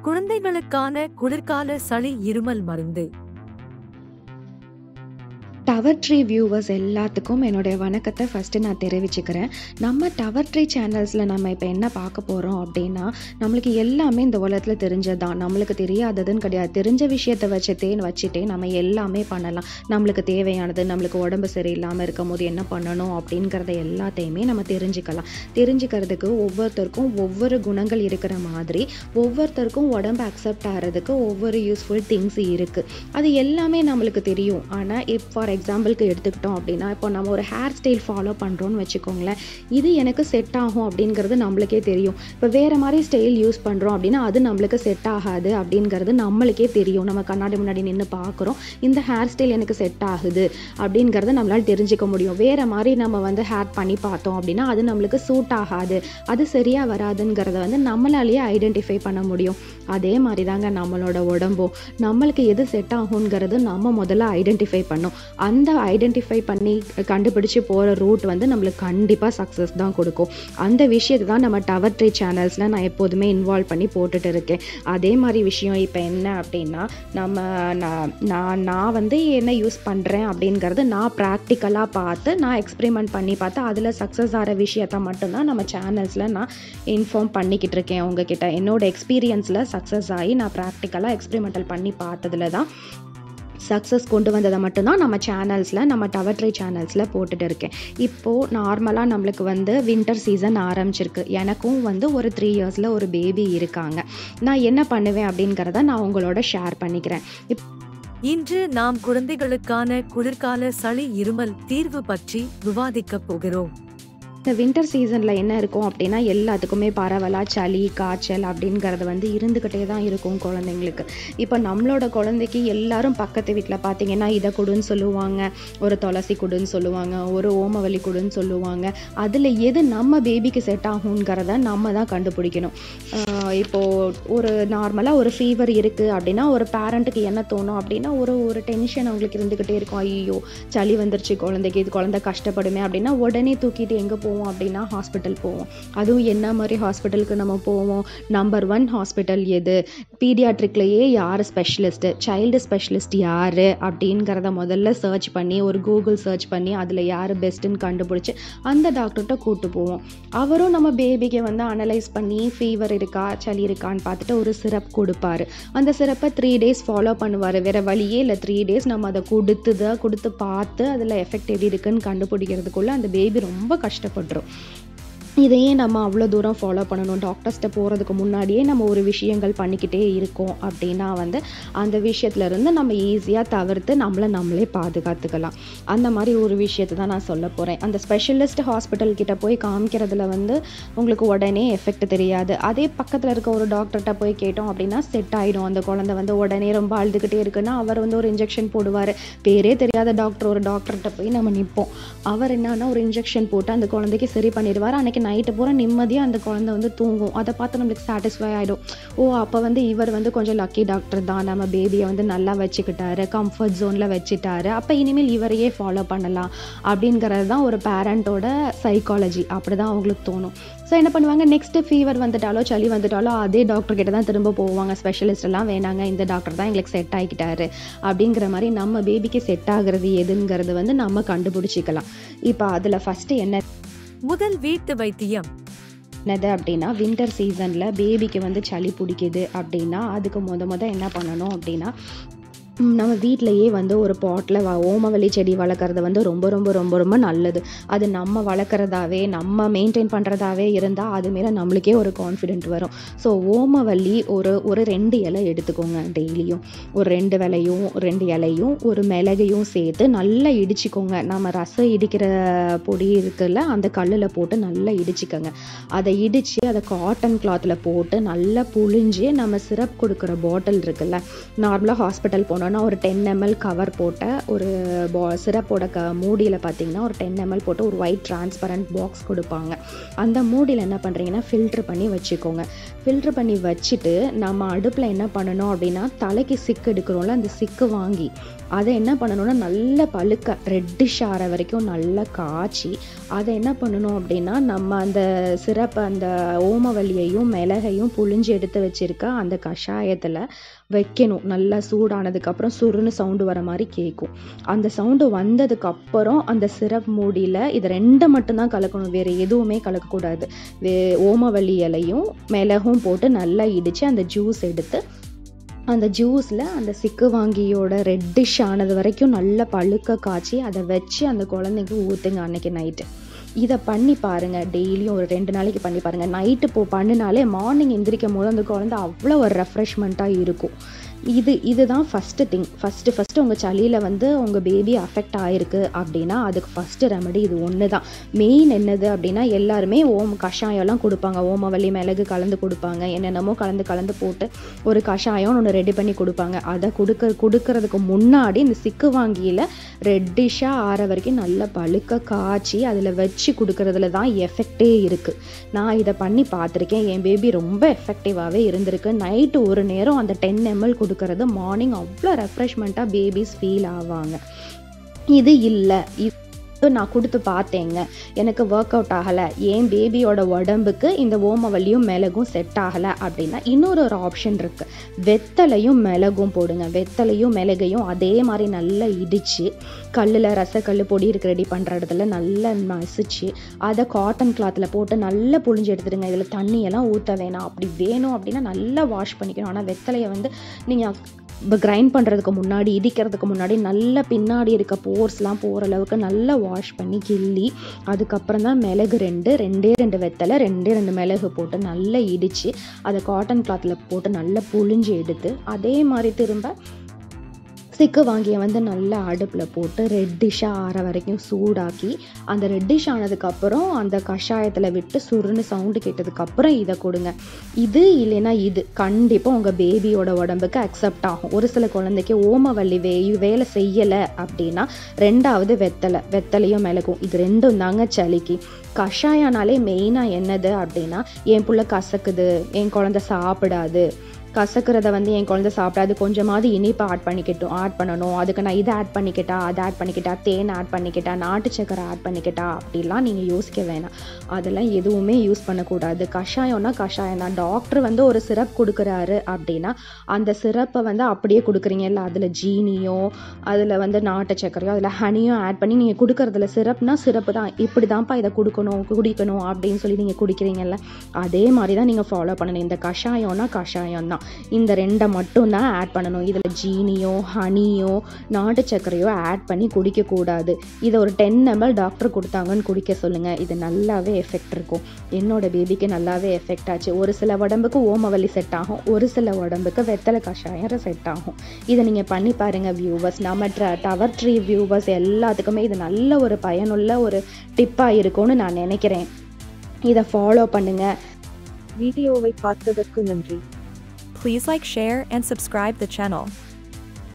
குழந்தைகளுக்கான குளிர்கால சளி இருமல் மருந்து டவர் ட்ரீ வியூவர்ஸ் எல்லாத்துக்கும் என்னுடைய வணக்கத்தை ஃபஸ்ட்டு நான் தெரிவிச்சுக்கிறேன் நம்ம டவர் ட்ரீ சேனல்ஸில் நம்ம இப்போ என்ன பார்க்க போகிறோம் அப்படின்னா நம்மளுக்கு எல்லாமே இந்த உலகத்தில் தெரிஞ்சது தான் நம்மளுக்கு தெரியாததுன்னு கிடையாது தெரிஞ்ச விஷயத்தை வச்சுட்டே வச்சுட்டே நம்ம எல்லாமே பண்ணலாம் நம்மளுக்கு தேவையானது நம்மளுக்கு உடம்பு சரியில்லாமல் இருக்கும் போது என்ன பண்ணணும் அப்படிங்கிறத எல்லாத்தையுமே நம்ம தெரிஞ்சுக்கலாம் தெரிஞ்சுக்கிறதுக்கு ஒவ்வொருத்தருக்கும் ஒவ்வொரு குணங்கள் இருக்கிற மாதிரி ஒவ்வொருத்தருக்கும் உடம்பு அக்செப்ட் ஆகிறதுக்கு ஒவ்வொரு யூஸ்ஃபுல் திங்ஸ் இருக்குது அது எல்லாமே நம்மளுக்கு தெரியும் ஆனால் இப் ஃபார் எக்ஸாம்பிளுக்கு எடுத்துக்கிட்டோம் அப்படின்னா இப்போ நம்ம ஒரு ஹேர் ஸ்டைல் ஃபாலோ பண்ணுறோன்னு வச்சுக்கோங்களேன் இது எனக்கு செட் ஆகும் அப்படிங்கிறது நம்மளுக்கே தெரியும் இப்போ வேறு மாதிரி ஸ்டைல் யூஸ் பண்ணுறோம் அப்படின்னா அது நம்மளுக்கு செட் ஆகாது அப்படிங்கிறது நம்மளுக்கே தெரியும் நம்ம கண்ணாடி முன்னாடி நின்று பார்க்குறோம் இந்த ஹேர் ஸ்டைல் எனக்கு செட் ஆகுது அப்படிங்கிறத நம்மளால் தெரிஞ்சுக்க முடியும் வேறு மாதிரி நம்ம வந்து ஹேர் பண்ணி பார்த்தோம் அப்படின்னா அது நம்மளுக்கு சூட் ஆகாது அது சரியாக வராதுங்கிறத வந்து நம்மளாலேயே ஐடென்டிஃபை பண்ண முடியும் அதே மாதிரி தாங்க நம்மளோட உடம்பும் நம்மளுக்கு எது செட் ஆகுங்கிறது நம்ம முதல்ல ஐடென்டிஃபை பண்ணோம் அந்த ஐடென்டிஃபை பண்ணி கண்டுபிடிச்சு போகிற ரூட் வந்து நம்மளுக்கு கண்டிப்பாக சக்ஸஸ் தான் கொடுக்கும் அந்த விஷயத்தை தான் நம்ம டவர் ட்ரீ சேனல்ஸில் நான் எப்போதுமே இன்வால்வ் பண்ணி போட்டுட்டு இருக்கேன் அதே மாதிரி விஷயம் இப்போ என்ன அப்படின்னா நம்ம நான் நான் நான் வந்து என்ன யூஸ் பண்ணுறேன் அப்படிங்கிறது நான் ப்ராக்டிக்கலாக பார்த்து நான் எக்ஸ்பெரிமெண்ட் பண்ணி பார்த்து அதில் சக்ஸஸ் ஆகிற விஷயத்த மட்டும்தான் நம்ம சேனல்ஸில் நான் இன்ஃபார்ம் பண்ணிக்கிட்டு இருக்கேன் உங்ககிட்ட என்னோட எக்ஸ்பீரியன்ஸில் சக்ஸஸ் ஆகி நான் ப்ராக்டிக்கலாக எக்ஸ்பெரிமெண்டல் பண்ணி பார்த்ததுல தான் சக்ஸஸ் கொண்டு வந்ததை மட்டும்தான் நம்ம சேனல்ஸில் நம்ம டவர் ட்ரை சேனல்ஸில் போட்டுட்டு இருக்கேன் இப்போது நார்மலாக நம்மளுக்கு வந்து வின்டர் சீசன் ஆரம்பிச்சிருக்கு எனக்கும் வந்து ஒரு த்ரீ இயர்ஸில் ஒரு பேபி இருக்காங்க நான் என்ன பண்ணுவேன் அப்படிங்கிறத நான் உங்களோட ஷேர் பண்ணிக்கிறேன் இப் இன்று நாம் குழந்தைகளுக்கான குளிர்கால சளி இருமல் தீர்வு பற்றி விவாதிக்கப் போகிறோம் இந்த வின்டர் சீசனில் என்ன இருக்கும் அப்படின்னா எல்லாத்துக்குமே பரவலாக சளி காய்ச்சல் அப்படிங்கிறது வந்து இருந்துக்கிட்டே தான் இருக்கும் குழந்தைங்களுக்கு இப்போ நம்மளோட குழந்தைக்கு எல்லாரும் பக்கத்து வீட்டில் பார்த்தீங்கன்னா இதை கொடுன்னு சொல்லுவாங்க ஒரு துளசி கொடுன்னு சொல்லுவாங்க ஒரு ஓமவல்லி கொடுன்னு சொல்லுவாங்க அதில் எது நம்ம பேபிக்கு செட் ஆகுங்கிறத நம்ம தான் கண்டுபிடிக்கணும் ஆஹ் இப்போ ஒரு நார்மலாக ஒரு ஃபீவர் இருக்குது அப்படின்னா ஒரு பேரண்ட்டுக்கு என்ன தோணும் அப்படின்னா ஒரு ஒரு டென்ஷன் அவங்களுக்கு இருந்துக்கிட்டே இருக்கும் ஐயோ சளி வந்துருச்சு குழந்தைக்கு இது குழந்தை கஷ்டப்படுமே அப்படின்னா உடனே தூக்கிட்டு எங்கே போவோம் அப்படின்னா ஹாஸ்பிட்டல் போவோம் அதுவும் என்ன மாதிரி ஹாஸ்பிட்டலுக்கு நம்ம போவோம் நம்பர் ஒன் ஹாஸ்பிட்டல் எது பீடியாட்ரிக்லேயே யார் ஸ்பெஷலிஸ்ட்டு சைல்டு ஸ்பெஷலிஸ்ட் யார் அப்படிங்கிறத முதல்ல சர்ச் பண்ணி ஒரு கூகுள் சர்ச் பண்ணி அதில் யார் பெஸ்ட்டுன்னு கண்டுபிடிச்சி அந்த டாக்டர்கிட்ட கூட்டு போவோம் அவரும் நம்ம பேபிக்கு வந்து அனலைஸ் பண்ணி ஃபீவர் இருக்கா சளி இருக்கான்னு பார்த்துட்டு ஒரு சிரப் கொடுப்பாரு அந்த சிரப்பை த்ரீ டேஸ் ஃபாலோ பண்ணுவார் வேறு வழியே இல்லை த்ரீ டேஸ் நம்ம அதை கொடுத்து தான் கொடுத்து பார்த்து அதில் எஃபெக்ட் எப்படி இருக்குன்னு கண்டுபிடிக்கிறதுக்குள்ளே அந்த பேபி ரொம்ப கஷ்டப்படுறோம் இதையே நம்ம அவ்வளோ தூரம் ஃபாலோ பண்ணணும் டாக்டர்ஸ்கிட்ட போகிறதுக்கு முன்னாடியே நம்ம ஒரு விஷயங்கள் பண்ணிக்கிட்டே இருக்கோம் அப்படின்னா வந்து அந்த விஷயத்துலேருந்து நம்ம ஈஸியாக தவிர்த்து நம்மளை நம்மளே பாதுகாத்துக்கலாம் அந்த மாதிரி ஒரு விஷயத்தை தான் நான் சொல்ல போகிறேன் அந்த ஸ்பெஷலிஸ்ட் ஹாஸ்பிட்டல் கிட்ட போய் காமிக்கிறதுல வந்து உங்களுக்கு உடனே எஃபெக்ட் தெரியாது அதே பக்கத்தில் இருக்க ஒரு டாக்டர்கிட்ட போய் கேட்டோம் அப்படின்னா செட் ஆகிடும் அந்த குழந்தை வந்து உடனே ரொம்ப அழுதுகிட்டே இருக்குன்னா அவர் வந்து ஒரு இன்ஜெக்ஷன் போடுவார் பேரே தெரியாத டாக்டர் ஒரு டாக்டர்கிட்ட போய் நம்ம நிற்போம் அவர் என்னன்னா ஒரு இன்ஜெக்ஷன் போட்டு அந்த குழந்தைக்கு சரி பண்ணிடுவார் அன்னைக்கு நைட்டு பூரா நிம்மதியாக அந்த குழந்தை வந்து தூங்கும் அதை பார்த்து நம்மளுக்கு சாட்டிஸ்ஃபை ஆகிடும் ஓ அப்போ வந்து இவர் வந்து கொஞ்சம் லக்கி டாக்டர் தான் நம்ம பேபியை வந்து நல்லா வச்சுக்கிட்டாரு கம்ஃபர்ட் ஜோனில் வச்சுட்டாரு அப்போ இனிமேல் இவரையே ஃபாலோ பண்ணலாம் அப்படிங்கிறது தான் ஒரு பேரண்ட்டோட சைக்காலஜி அப்படி தான் அவங்களுக்கு தோணும் ஸோ என்ன பண்ணுவாங்க நெக்ஸ்ட்டு ஃபீவர் வந்துட்டாலோ சளி வந்துட்டாலோ அதே டாக்டர் கிட்ட தான் திரும்ப போவாங்க ஸ்பெஷலிஸ்ட் எல்லாம் வேணாங்க இந்த டாக்டர் தான் எங்களுக்கு செட் ஆகிக்கிட்டாரு அப்படிங்கிற மாதிரி நம்ம பேபிக்கு செட் ஆகுறது எதுங்கிறது வந்து நம்ம கண்டுபிடிச்சிக்கலாம் இப்போ அதில் ஃபஸ்ட்டு என்ன முதல் வீட்டு வைத்தியம் என்னது அப்படின்னா வின்டர் சீசனில் பேபிக்கு வந்து சளி பிடிக்குது அப்படின்னா அதுக்கு முத முத என்ன பண்ணணும் அப்படின்னா ம், நம்ம வீட்டிலையே வந்து ஒரு பாட்டில் ஓமவல்லி செடி வளர்க்குறது வந்து ரொம்ப ரொம்ப ரொம்ப ரொம்ப நல்லது அது நம்ம வளர்க்குறதாவே நம்ம மெயின்டைன் பண்ணுறதாவே இருந்தால் அது மேலே நம்மளுக்கே ஒரு கான்ஃபிடென்ட் வரும் ஸோ ஓமவல்லி ஒரு ஒரு ரெண்டு இலை எடுத்துக்கோங்க டெய்லியும் ஒரு ரெண்டு விலையும் ரெண்டு இலையும் ஒரு மிளகையும் சேர்த்து நல்லா இடிச்சுக்கோங்க நம்ம ரசம் இடிக்கிற பொடி இருக்குல்ல அந்த கல்லில் போட்டு நல்லா இடிச்சுக்கோங்க அதை இடித்து அதை காட்டன் கிளாத்தில் போட்டு நல்லா புழிஞ்சு நம்ம சிரப் கொடுக்குற பாட்டில் இருக்குல்ல நார்மலாக ஹாஸ்பிட்டல் போனோன்னா ஒரு டென் எம்எல் கவர் போட்ட ஒரு பா சிரப்போட க மூடியில் பார்த்தீங்கன்னா ஒரு டென் எம்எல் போட்டு ஒரு ஒயிட் டிரான்ஸ்பரண்ட் பாக்ஸ் கொடுப்பாங்க அந்த மூடியில் என்ன பண்ணுறீங்கன்னா ஃபில்ட்ரு பண்ணி வச்சுக்கோங்க ஃபில்ட்ரு பண்ணி வச்சுட்டு நம்ம அடுப்பில் என்ன பண்ணணும் அப்படின்னா தலைக்கு சிக்கு எடுக்கிறோம்ல அந்த சிக்கு வாங்கி அதை என்ன பண்ணணும்னா நல்ல பழுக்க ரெட்டிஷ் ஆகிற வரைக்கும் நல்லா காய்ச்சி அதை என்ன பண்ணணும் அப்படின்னா நம்ம அந்த சிறப்பு அந்த ஓமவல்லியையும் மிளகையும் புழிஞ்சு எடுத்து வச்சிருக்க அந்த கஷாயத்தில் வைக்கணும் நல்லா சூடானதுக்கப்புறம் சுருன்னு சவுண்டு வர மாதிரி கேட்கும் அந்த சவுண்டு வந்ததுக்கப்புறம் அந்த சிரப் மூடியில் இது ரெண்டை மட்டும்தான் கலக்கணும் வேறு எதுவுமே கலக்கக்கூடாது வே ஓமவல்லி இலையும் மிளகும் போட்டு நல்லா இடித்து அந்த ஜூஸ் எடுத்து அந்த ஜூஸில் அந்த சிக்கு வாங்கியோட ரெட்டிஷ் ஆனது வரைக்கும் நல்லா பழுக்க காய்ச்சி அதை வச்சு அந்த குழந்தைக்கு ஊற்றுங்க அன்னைக்கு நைட்டு இதை பண்ணி பாருங்கள் டெய்லியும் ஒரு ரெண்டு நாளைக்கு பண்ணி பாருங்கள் நைட்டு இப்போ பண்ணினாலே மார்னிங் எந்திரிக்கும் போது அந்த குழந்தை அவ்வளோ ஒரு ரெஃப்ரெஷ்மெண்ட்டாக இருக்கும் இது இதுதான் ஃபஸ்ட்டு திங் ஃபஸ்ட்டு ஃபஸ்ட்டு உங்கள் சளியில் வந்து உங்கள் பேபி அஃபெக்ட் ஆகிருக்கு அப்படின்னா அதுக்கு ஃபஸ்ட்டு ரெமடி இது ஒன்று தான் மெயின் என்னது அப்படின்னா எல்லாருமே ஓம் கஷாயம்லாம் கொடுப்பாங்க ஓமவல்லி மிளகு கலந்து கொடுப்பாங்க என்னென்னமோ கலந்து கலந்து போட்டு ஒரு கஷாயம் ஒன்று ரெடி பண்ணி கொடுப்பாங்க அதை கொடுக்க கொடுக்கறதுக்கு முன்னாடி இந்த சிக்கு வாங்கியில் ரெட்டிஷாக ஆற வரைக்கும் நல்லா பழுக்க காய்ச்சி அதில் வச்சு கொடுக்கறதுல தான் எஃபெக்டே இருக்குது நான் இதை பண்ணி பார்த்துருக்கேன் என் பேபி ரொம்ப எஃபெக்டிவாகவே இருந்திருக்கு நைட்டு ஒரு நேரம் அந்த டென் எம்எல் கொடுக்கறது மார்னிங் அவ்வளோ ரெஃப்ரெஷ்மெண்ட்டாக பேபிஸ் ஃபீல் ஆவாங்க இது இல்லை இது நான் கொடுத்து பார்த்தேங்க எனக்கு ஒர்க் அவுட் ஆகலை என் பேபியோட உடம்புக்கு இந்த ஓமவல்லியும் மிளகும் செட் ஆகலை அப்படின்னா இன்னொரு ஒரு ஆப்ஷன் இருக்குது வெத்தலையும் மிளகும் போடுங்க வெத்தலையும் மிளகையும் அதே மாதிரி நல்லா இடித்து கல்லில் ரசக்கல் பொடி இருக்கு ரெடி பண்ணுற இடத்துல நல்லா மசிச்சு அதை காட்டன் கிளாத்தில் போட்டு நல்லா புழிஞ்சு எடுத்துடுங்க இதில் தண்ணியெல்லாம் ஊற்ற வேணாம் அப்படி வேணும் அப்படின்னா நல்லா வாஷ் பண்ணிக்கணும் ஆனால் வெத்தலையை வந்து நீங்கள் இப்போ கிரைண்ட் பண்ணுறதுக்கு முன்னாடி இடிக்கிறதுக்கு முன்னாடி நல்ல பின்னாடி இருக்க போர்ஸ்லாம் போகிற அளவுக்கு நல்லா வாஷ் பண்ணி கிள்ளி அதுக்கப்புறம் தான் மிளகு ரெண்டு ரெண்டே ரெண்டு வெத்தலை ரெண்டே ரெண்டு மிளகு போட்டு நல்லா இடித்து அதை காட்டன் கிளாத்தில் போட்டு நல்லா புழிஞ்சு எடுத்து அதே மாதிரி திரும்ப சிக்கு வாங்கிய வந்து நல்லா அடுப்பில் போட்டு ரெட்டிஷாக ஆற வரைக்கும் சூடாக்கி அந்த ரெட்டிஷ் ஆனதுக்கப்புறம் அந்த கஷாயத்தில் விட்டு சுருன்னு சவுண்டு கேட்டதுக்கப்புறம் இதை கொடுங்க இது இல்லைன்னா இது கண்டிப்பாக உங்கள் பேபியோட உடம்புக்கு அக்செப்ட் ஆகும் ஒரு சில குழந்தைக்கு ஓமவல்லி வே வேலை செய்யலை அப்படின்னா ரெண்டாவது வெத்தலை வெத்தலையும் மிளகும் இது ரெண்டும் தாங்க சளிக்கு கஷாயனாலே மெயினாக என்னது அப்படின்னா என் புள்ள கசக்குது என் குழந்தை சாப்பிடாது கசக்கிறத வந்து என் குழந்தை சாப்பிடாது கொஞ்சமாவது இனிப்பு ஆட் பண்ணிக்கட்டும் ஆட் பண்ணணும் அதுக்கு நான் இதை ஆட் பண்ணிக்கிட்டா அதை ஆட் பண்ணிக்கிட்டா தேன் ஆட் பண்ணிக்கிட்டா நாட்டு சக்கரை ஆட் பண்ணிக்கிட்டா அப்படிலாம் நீங்கள் யோசிக்க வேணாம் அதெல்லாம் எதுவுமே யூஸ் பண்ணக்கூடாது கஷாயம்னா கஷாயம் தான் டாக்டர் வந்து ஒரு சிரப் கொடுக்குறாரு அப்படின்னா அந்த சிரப்பை வந்து அப்படியே கொடுக்குறீங்கல்ல அதில் ஜீனியோ அதில் வந்து நாட்டு சக்கரையோ அதில் ஹனியும் ஆட் பண்ணி நீங்கள் கொடுக்குறதுல சிரப்னா சிரப்பு தான் இப்படி தான்ப்பா இதை கொடுக்கணும் குடிக்கணும் அப்படின்னு சொல்லி நீங்கள் குடிக்கிறீங்கல்ல அதே மாதிரி தான் நீங்கள் ஃபாலோ பண்ணணும் இந்த கஷாயம்னா கஷாயம் தான் இந்த ரெண்டை மட்டும் தான் ஆட் பண்ணணும் இதில் ஜீனியோ ஹனியோ நாட்டு சர்க்கரையோ ஆட் பண்ணி குடிக்கக்கூடாது இதை ஒரு டென் எம்எல் டாக்டர் கொடுத்தாங்கன்னு குடிக்க சொல்லுங்கள் இது நல்லாவே எஃபெக்ட் இருக்கும் என்னோட பேபிக்கு நல்லாவே எஃபெக்ட் ஆச்சு ஒரு சில உடம்புக்கு ஓமவல்லி செட் ஆகும் ஒரு சில உடம்புக்கு வெத்தலை கஷாயம் செட் ஆகும் இதை நீங்கள் பண்ணி பாருங்கள் வியூவர்ஸ் நம்ம ட்ர டவர் ட்ரீ வியூவர்ஸ் எல்லாத்துக்குமே இது நல்ல ஒரு பயனுள்ள ஒரு டிப்பாக இருக்கும்னு நான் நினைக்கிறேன் இதை ஃபாலோ பண்ணுங்கள் வீடியோவை பார்த்ததற்கு நன்றி Please like, share, and subscribe the channel.